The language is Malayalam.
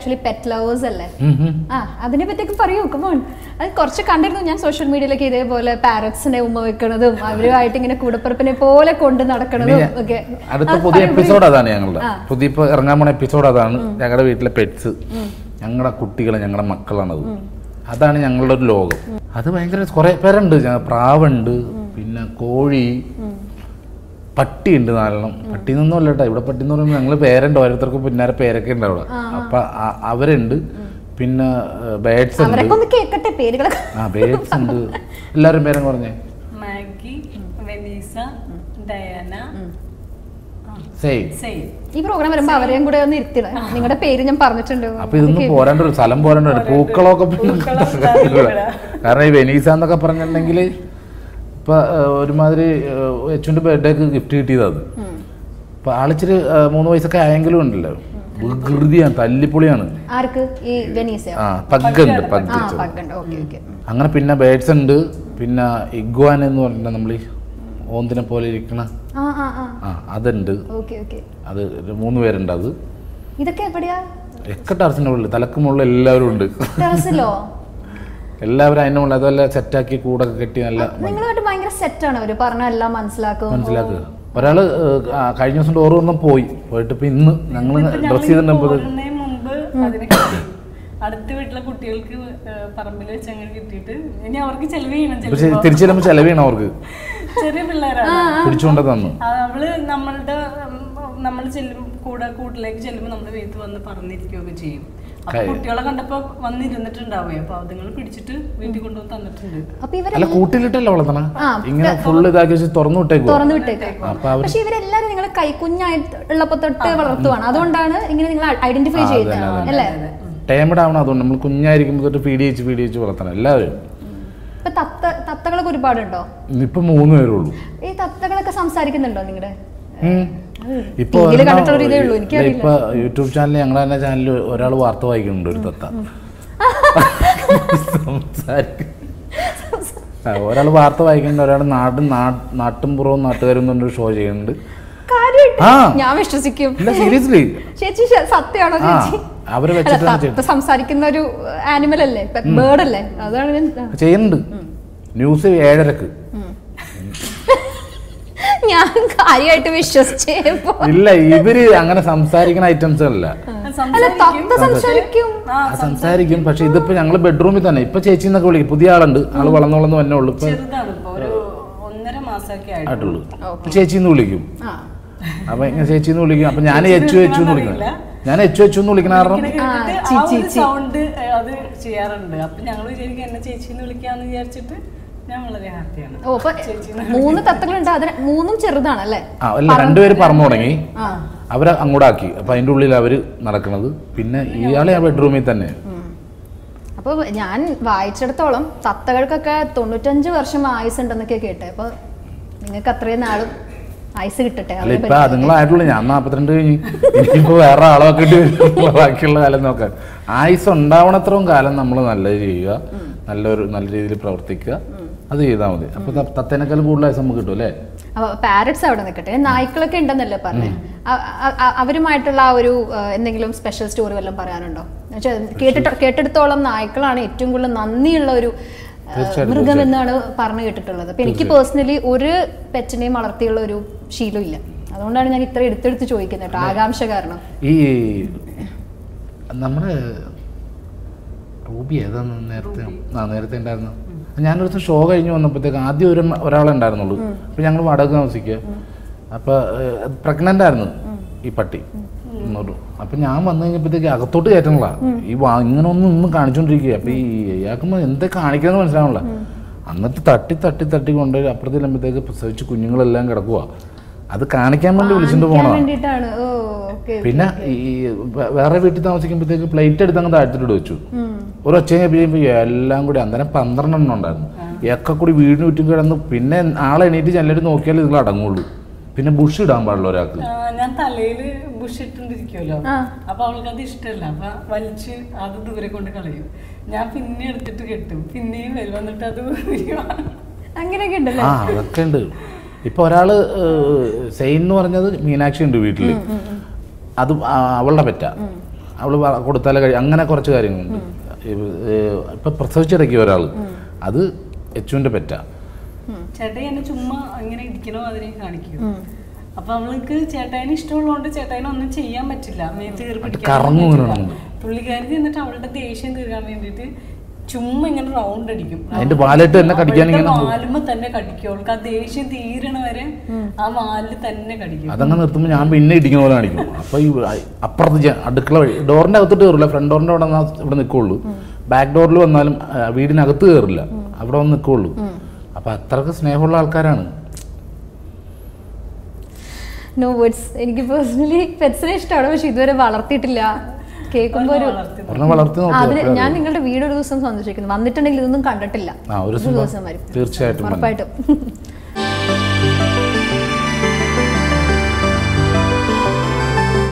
ആക്ച്വലി പെറ്റ് ലവേഴ്സ് അല്ലേ ഉം, ഉം. ആ അതിനെ പറ്റിയൊക്കെ പറയൂ കമോൺ അത് കുറച്ച് കണ്ടിരുന്നു ഞാൻ സോഷ്യൽ മീഡിയയിലൊക്കെ ഇതേപോലെ പാരറ്റ്സിനെ ഉമ്മ വെക്കണതും അവരുമായിട്ട് ഇങ്ങനെ കൂടപ്പിറപ്പിനെ പോലെ കൊണ്ട് നടക്കണതും ഇനി ഒക്കെ അടുത്ത ആ, പുതിയ പറയൂ, എപ്പിസോഡ് അതാണ് ഞങ്ങളുടെ ആ. പുതിയ ഇപ്പൊ ഇറങ്ങാൻ പോണ എപ്പിസോഡ് അതാണ് ഞങ്ങളുടെ വീട്ടിലെ പെറ്റ്സ് ഞങ്ങളുടെ കുട്ടികൾ ഞങ്ങളുടെ മക്കളാണത് അതാണ് ഞങ്ങളുടെ ഒരു ലോകം അത് ഭയങ്കര കുറെ പേരുണ്ട് ഞ- പ്രാവുണ്ട് പിന്നെ കോഴി പട്ടിയുണ്ട് നാലെണ്ണം പട്ടി എന്നൊന്നും അല്ല കേട്ടോ ഇവിടെ പട്ടി എന്ന് പറയുമ്പോൾ ഞങ്ങൾ പേരുണ്ട് ഓരോരുത്തർക്കും പിന്നാരെ പേരൊക്കെ ഉണ്ട് അവിടെ അപ്പൊ ആ- അവരുണ്ട് പിന്നെ ബേഡ്സ് ഉണ്ട് അവരൊക്കെ ഒന്ന് കേക്കട്ടെ പേരുകളൊക്കെ ആ ബേഡ്സ് ഉണ്ട് എല്ലാവരും പേരും പറഞ്ഞേ Maggie Vanessa Diana same same ഈ പ്രോഗ്രാം വരുമ്പോ അവരെയും കൂടെ ഒന്ന് ഇരുത്തിട നിങ്ങളുടെ പേര് ഞാൻ പറഞ്ഞിട്ടുണ്ട് അപ്പൊ ഇതൊന്നും പോരാണ്ട് ഒരു സ്ഥലം പോരാണ്ട് ഒരു പൂക്കളൊക്കെ പിന്നെ കാരണം ഈ വെനീസ എന്നൊക്കെ പറഞ്ഞിട്ടുണ്ടെങ്കിൽ ഇപ്പൊ ഏഹ്, ഒരുമാതിരി എച്ചുവിന്റെ ബർത്ത്ഡേക്ക് ഗിഫ്റ്റ് കിട്ടിയത് അത് അപ്പൊ ആളിച്ചിരി ഏഹ്, മൂന്ന് വയസ്സൊക്കെ ആയെങ്കിലും ഉണ്ടല്ലോ വികൃതിയാണ് തല്ലിപ്പൊളിയാണ് ആർക്ക് ഈ വെനീസയോ ആ പഗ്ഗുണ്ട് ആ പഗ് പഗുണ്ട് ഓക്കെ ഓക്കെ അങ്ങനെ പിന്നെ ബേഡ്സ് ഉണ്ട് പിന്നെ ഇഗ്വാൻ എന്ന് പറഞ്ഞിട്ട് നമ്മൾ ഈ ഓന്തിനെ പോലെ ഇരിക്കണ ആ ആ ആ ആ അതുണ്ട് ഓക്കെ ഓക്കെ അത് ഒരു മൂന്ന് പേരുണ്ട് അത് ഇതൊക്കെ എവിടെയാ ഒക്കെ ടെറസിൻ്റെ ഉള്ളിൽ തലക്ക് മുകളിൽ എല്ലാവരും ഉണ്ട് ടെറസിലോ എല്ലാവരും അതിൻ്റെ മുകളിൽ അതെല്ലാം സെറ്റാക്കി കൂടൊക്കെ കെട്ടി നല്ല നിങ്ങളുമായിട്ട് ഭയങ്കര സെറ്റാണ് അവര് പറഞ്ഞ എല്ലാം മനസ്സിലാക്കും മനസ്സിലാക്കുക ഒരാള് ഏഹ്, ആ, കഴിഞ്ഞ ദിവസം ഡോറ് ഒന്നും പോയി പോയിട്ട് ഇപ്പൊ ഇന്ന് ഞങ്ങൾ ഡ്രസ് ചെയ്തിട്ടുണ്ടപ്പോൾ പോകുന്നതിന് മുമ്പ് അതിനെ കിട്ടി അടുത്ത വീട്ടിലെ കുട്ടികൾക്ക് പറമ്പിൽ വെച്ച് അങ്ങനെ കിട്ടിയിട്ട് ഇനി അവർക്ക് ചെലവ് ചെയ്യണം ചിലപ്പോ തിരിച്ചു ചെല്ലുമ്പോൾ ചെലവീണ് അവർക്ക് ചെറിയ പിള്ളേരാണ് പിടിച്ചുകൊണ്ട് തന്നു ആ, അവള് നമ്മളുടെ നമ്മൾ ചെല്ലും കൂടെ കൂട്ടിലേക്ക് ചെല്ലുമ്പോൾ നമ്മുടെ വീട്ടിൽ വന്ന് പറഞ്ഞിരിക്കുകയൊക്കെ ചെയ്യും അപ്പൊ കുട്ടികളെ കണ്ടപ്പോ വന്നിരുന്നിട്ടുണ്ടാവേ അപ്പൊ അതുങ്ങൾ പിടിച്ചിട്ട് വീട്ടിൽ കൊണ്ടുവന്ന് തന്നിട്ടുണ്ട് അപ്പൊ ഇവര് അല്ല കൂട്ടിലിട്ടല്ല വളർത്തണ ആ, ഇങ്ങനെ ഫുള്ള് ഇതാക്കി വെച്ച് തുറന്നു വിട്ടേക്കോ തുറന്നു വിട്ടേക്കാം അപ്പൊ അവർ പക്ഷെ ഇവരെല്ലാരും നിങ്ങൾ കൈക്കുഞ്ഞായിട്ട് ഉള്ളപ്പോ തൊട്ട് വളർത്തുവാണ് അതുകൊണ്ടാണ് ഇങ്ങനെ നിങ്ങൾ ഐഡന്റിഫൈ ചെയ്യുന്നത് അല്ലേ ടൈമഡ് ആവണം അതുകൊണ്ട് നമ്മൾ കുഞ്ഞായിരിക്കുമ്പോൾ തൊട്ട് ഫീഡ് ചെയ്ച്ച് ഫീഡ് ചെയ്ച്ച് വളർത്തണം എല്ലാവരും ഇപ്പൊ തത്ത തത്തകളൊക്കെ ഒരുപാടുണ്ടോ ഇപ്പൊ മൂന്ന് പേരേ ഉള്ളൂ ഈ തത്തകളൊക്കെ സംസാരിക്കുന്നുണ്ടോ നിങ്ങളുടെ ഉം. ഇപ്പൊ TV ല് ഒരെണ്ണം കണ്ടിട്ടുള്ള ഒരു ഇതേ ഉള്ളൂ, ഇല്ല, എനിക്കറിയില്ല. ഇപ്പൊ യൂട്യൂബ് ചാനൽ ഞങ്ങളുടെ തന്നെ ചാനലിൽ ഒരാൾ വാർത്ത വായിക്കുന്നുണ്ട് ഒരു തത്ത സംസാരിക്കും ഒരാൾ വാർത്ത വായിക്കുന്നുണ്ട് ഒരാൾ നാടും നാട്ടും പുറവും നാട്ടുകാരും എന്ന് പറഞ്ഞൊരു ഷോ ചെയ്യുന്നുണ്ട് കാര്യമായിട്ട് ആ. ഞാൻ വിശ്വസിക്കും ഇല്ല സീരിയസ്ലി ചേച്ചി ശ- സത്യമാണോ ആ ചേച്ചി അവര് അല്ല, വെച്ചിട്ടാണ് തത്ത ചെയ്യുന്നത് സംസാരിക്കുന്ന ഒരു ആനിമൽ അല്ലേ ബേർഡ് അല്ലേ അതാണ് ഞാൻ ചെയ്യുന്നുണ്ട് ന്യൂസ് ഏഴരക്ക് ഞാൻ കാര്യമായിട്ട് വിശ്വസിച്ചേപ്പോ ഇല്ല ഇവര് അങ്ങനെ സംസാരിക്കുന്ന ഐറ്റംസ് അല്ല അല്ല തത്ത സംസാരിക്കും ആ, സംസാരിക്കും പക്ഷെ ഇതിപ്പോ ഞങ്ങള് ബെഡ്റൂമിൽ തന്നെ ഇപ്പൊ ചേച്ചി എന്നൊക്കെ വിളിക്കും പുതിയ ആളുണ്ട് ആള് വളർന്നു വളർന്നു വന്നേ ഉള്ളു ഇപ്പൊ ചെറുതാണ് ഇപ്പൊ ഒരു ഒന്നര മാസമൊക്കെ ആയിട്ട് ആയിട്ടുള്ളൂ ചേച്ചി എന്ന് വിളിക്കും ആ അപ്പൊ ഇങ്ങനെ ചേച്ചി എന്ന് വിളിക്കും അപ്പൊ ഞാൻ എച്ചു എച്ചു എന്ന് വിളിക്കണം ഞാൻ എച്ചു എച്ചു എന്ന് വിളിക്കണ കാരണം ഇങ്ങനെ ആ, കേട്ടിട്ട് ചി, ആ ചി, ഒരു ചി. സൗണ്ട് അത് ചെയ്യാറുണ്ട് അപ്പൊ ഞങ്ങൾ വിചാരിക്കും എന്നെ ചേച്ചിന്ന് വിളിക്കാന്ന് വിചാരിച്ചിട്ട് ഞാൻ വളരെ ഹാപ്പിയാണ് ഓ അപ്പൊ മൂന്ന് തത്തകളുണ്ട് അതിന് മൂന്നും ചെറുതാണല്ലേ ആ അല്ല രണ്ടുപേര് പറന്നു തുടങ്ങി ആ അവരെ അങ്ങോട്ടാക്കി അപ്പൊ അതിന്റെ ഉള്ളിൽ അവര് നടക്കണത് പിന്നെ ഇയാളെ ആ ബെഡ്റൂമിൽ തന്നെ അപ്പൊ ഞാൻ വായിച്ചിടത്തോളം തത്തകൾക്കൊക്കെ തൊണ്ണൂറ്റഞ്ച് വർഷം ആയുസ് ഉണ്ടെന്നൊക്കെ കേട്ടെ അപ്പൊ നിങ്ങൾക്ക് അത്രയും നാളും ആയുസ് കിട്ടട്ടെ അല്ല അതിനെ ഇപ്പൊ പറ്റി. അതുങ്ങളായിട്ടുള്ളൂ ഞാൻ നാപ്പത്തിരണ്ട് കഴിഞ്ഞ് ഇനിയിപ്പോ വേറെ ആളൊക്കെ ബാക്കിയുള്ള കാലം നോക്കാൻ ആയുസ് ഉണ്ടാവണത്രയും കാലം നമ്മൾ നല്ലത് ചെയ്യുക നല്ലൊരു നല്ല രീതിയിൽ പ്രവർത്തിക്കുക അത് ചെയ്താൽ മതി അപ്പൊ ത- തത്തേനേക്കാളും കൂടുതൽ ആയുസ് നമുക്ക് കിട്ടും അല്ലേ അപ്പൊ പാരറ്റ്സ് അവിടെ നിൽക്കട്ടെ നായ്ക്കളൊക്കെ ഉണ്ടെന്നല്ലേ പറഞ്ഞേ അ- അ- അ- അവരുമായിട്ടുള്ള ആ ഒരു ആ, എന്തെങ്കിലും സ്പെഷ്യൽ സ്റ്റോറി വല്ലതും പറയാനുണ്ടോ എന്നുവെച്ചാൽ കേട്ടിട്ട് കേട്ടെടുത്തോളം നായ്ക്കളാണ് ഏറ്റവും കൂടുതൽ നന്ദിയുള്ള ഒരു ആ, തീർച്ചയായിട്ടും, മൃഗം എന്നാണ് പറഞ്ഞു കേട്ടിട്ടുള്ളത് അപ്പൊ എനിക്ക് പേഴ്സണലി ഒരു പെറ്റിനെയും വളർത്തിയുള്ള ഒരു ശീലമില്ല അതുകൊണ്ടാണ് ഞാൻ ഇത്ര എടുത്തെടുത്ത് ചോദിക്കുന്നത് കേട്ടോ ആകാംക്ഷ കാരണം ഈ നമ്മുടെ റൂബി ഏതാണ് നേരത്തെ ആ നേരത്തെ ഉണ്ടായിരുന്നു ഞാനൊരു ദിവസം ഷോ കഴിഞ്ഞ് വന്നപ്പോഴത്തേക്ക് ആദ്യം ഒരു ഒരാളെ ഉണ്ടായിരുന്നുള്ളൂ അപ്പൊ ഞങ്ങൾ വാടക താമസിക്കുക അപ്പൊ പ്രഗ്നന്റ് ആയിരുന്നു ഈ പട്ടി ഒരു അപ്പൊ ഞാൻ വന്നു കഴിഞ്ഞപ്പോഴത്തേക്ക് അകത്തോട്ട് കയറ്റണല്ല ഈ വാ- ഇങ്ങനെ ഒന്നും ഒന്നും കാണിച്ചോണ്ടിരിക്കുക അപ്പൊ ഈ ഇയാൾക്ക് എന്താ കാണിക്കുന്നത് മനസ്സിലാവണല്ല എന്നിട്ട് തട്ടി തട്ടി തട്ടി കൊണ്ടുപോയി അപ്പുറത്ത് ചെല്ലുമ്പോഴത്തേക്ക് പ്രസവിച്ച് കുഞ്ഞുങ്ങളെല്ലാം കിടക്കുക അത് കാണിക്കാൻ വേണ്ടി വിളിച്ചിട്ട് കാണിക്കാൻ പോണതാണ് വേണ്ടിയിട്ടാണ് ഓ ഓക്കെ പിന്നെ ഈ വേ- വേറെ വീട്ടിൽ താമസിക്കുമ്പോഴത്തേക്ക് പ്ലേറ്റ് എടുത്ത് അങ്ങ് താഴ്ത്തിട്ട് വെച്ചു ഒരു ഒച്ച കഴിയുമ്പോൾ എല്ലാം കൂടി അന്നേരം പന്ത്രണ്ടെണ്ണം ഉണ്ടായിരുന്നു ഒക്കെ കൂടി വീടിന് ചുറ്റും കിടന്ന് പിന്നെ ആളെ എണീറ്റ് ചെല്ലടി നോക്കിയാൽ ഇതിൽ അടങ്ങുള്ളൂ പിന്നെ ബുഷ് ഇടാൻ പാടില്ല ഒരാൾക്ക് ആ, ഞാൻ തലയില് ബുഷ് ഇട്ടുണ്ടിരിക്കുമല്ലോ ആ. അപ്പൊ അവൾക്ക് അത് ഇഷ്ടമല്ല അപ്പൊ വലിച്ച് അത് ദൂരെ കൊണ്ട് കളയും ഞാൻ പിന്നെ എടുത്തിട്ട് കെട്ടും പിന്നെയും വരും എന്നിട്ട് അത് ഉരിയുവാണ്. അങ്ങനെയൊക്കെ ഉണ്ടല്ലേ ആ അതൊക്കെ ഉണ്ട് ഇപ്പൊ ഒരാള് ഏഹ്, സെയിൻ എന്ന് പറഞ്ഞത് മീനാക്ഷി ഉണ്ട് വീട്ടില് അത് ആ- അവളുടെ പെറ്റ അവൾ കൊടുത്താലേ കഴിയും അങ്ങനെ കുറച്ച് കാര്യങ്ങളുണ്ട് ഇപ്പം പ്രസവിച്ചിടയ്ക്ക് ഒരാൾ അത് എച്ചുവിൻ്റെ പെറ്റാ ചേട്ടായി എന്നെ ചുമ്മാ ഇങ്ങനെ ഇരിക്കണോ അതിനെ കാണിക്കും അപ്പൊ അവൾക്ക് ചേട്ടായിന് ഇഷ്ടമുള്ളതുകൊണ്ട് ചേട്ടായിനെ ഒന്നും ചെയ്യാൻ പറ്റില്ല മേത്ത് കയറി പിടിക്കാൻ കറങ്ങും പറ്റില്ല. ഇങ്ങനെ. പുള്ളിക്കാരി എന്നിട്ട് അവളുടെ ദേഷ്യം തീർക്കാൻ വേണ്ടിയിട്ട് ചുമ്മാ ഇങ്ങനെ റൗണ്ട് അടിക്കും അതിന്റെ വാലിട്ട് തന്നെ കടിക്കാൻ ഇങ്ങനെ അവളുടെ വാലുമ്മ തന്നെ കടിക്കും അവൾക്ക് ആ ദേഷ്യം തീരണ വരെ ആ വാലിൽ തന്നെ കടിക്കും അതങ്ങ് നിർത്തുമ്പോൾ ഞാൻ പിന്നെ ഇടിക്കുന്ന പോലെ കാണിക്കും അപ്പോൾ ഈ അപ്പുറത്ത് ജ- അടുക്കള വഴി ഡോറിൻ്റെ അകത്തോട്ട് കയറില്ല ഫ്രണ്ട് ഡോറിൻ്റെ അവിടെ നിന്നാ ഇവിടെ നിൽക്കുള്ളൂ ബാക്ക് ഡോറിൽ വന്നാലും ആ, വീടിനകത്ത് കയറില്ല അവിടെ വന്ന് നിൽക്കുള്ളൂ അപ്പോൾ അത്രക്ക് സ്നേഹമുള്ള ആൾക്കാരാണ് നോ വേർഡ്സ് എനിക്ക് പേഴ്സണലി പെറ്റ്സിനെ ഇഷ്ടമാണ് പക്ഷെ ഇതുവരെ വളർത്തിയിട്ടില്ല കേൾക്കുമ്പോൾ ഒരു വളർത്തി ഒരെണ്ണം വളർത്തി അതിന് നോക്കുക ഞാൻ നിങ്ങളുടെ വീട് ഒരു ദിവസം സന്ദർശിക്കുന്നു വന്നിട്ടുണ്ടെങ്കിൽ ഇതൊന്നും കണ്ടിട്ടില്ല ആ ഒരു ഒരു ദിവസം ദിവസം വരും തീർച്ചയായിട്ടും വരണം. ഉറപ്പായിട്ടും